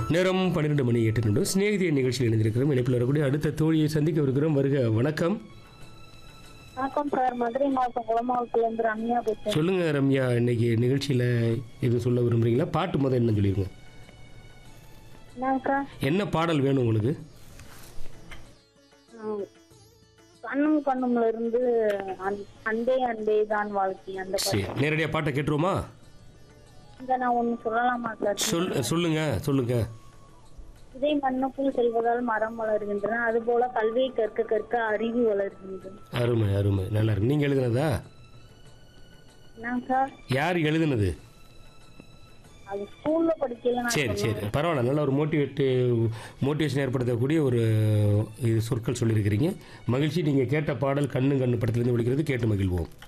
நேரம் பன்னிரெண்டு மணி எட்டு நிமிடம் சிநேகிதிய நிகழ்ச்சியில் இணைந்திருக்கிறோம் இணைப்பில் வரக்கூடிய அடுத்த தோழியை சந்திக்க இருக்கிறோம் வருக வணக்கம் வணக்கம் சார் மதுரை மாவட்டம் குளமாவட்டத்துல இருந்து ரம்யா பேசுறேன் சொல்லுங்க ரம்யா இன்னைக்கு நிகழ்ச்சியில் எதுவும் சொல்ல விரும்புறீங்களா பாட்டு முதல் என்ன சொல்லிருங்க என்னங்கக்கா என்ன பாடல் வேணும் உங்களுக்கு ஆ, கண்ணும் கண்ணும்ல இருந்து அன்- அண்டே அண்டே தான் வாழ்க்கை அந்த பாட்டு. சரி நேரடியாக பாட்டை கேட்டுருவோமா இங்க நான் ஒண்ணு சொல்லலாமா சார் சொல் சொல்லுங்க சொல்லுங்க இதை மண்ணுக்குள் செல்வதால் மரம் வளர்கின்றன அதுபோல கல்வியை கற்க கற்க அறிவு வளர்கின்றன அருமை அருமை நல்லா இருக்கு நீங்கள் எழுதுனதா என்னங்க சார் யார் எழுதுனது அது ஸ்கூல்ல படிக்கல நான் சரி சரி பரவாயில்ல நல்ல ஒரு மோட்டிவேட்டு மோட்டிவேஷன் ஏற்படுத்தக்கூடிய ஒரு இது சொற்கள் சொல்லியிருக்கிறீங்க மகிழ்ச்சி நீங்கள் கேட்ட பாடல் கண்ணு கண்ணு படத்துலேருந்து விழிக்கிறது கேட்டு மகிழ்வோம்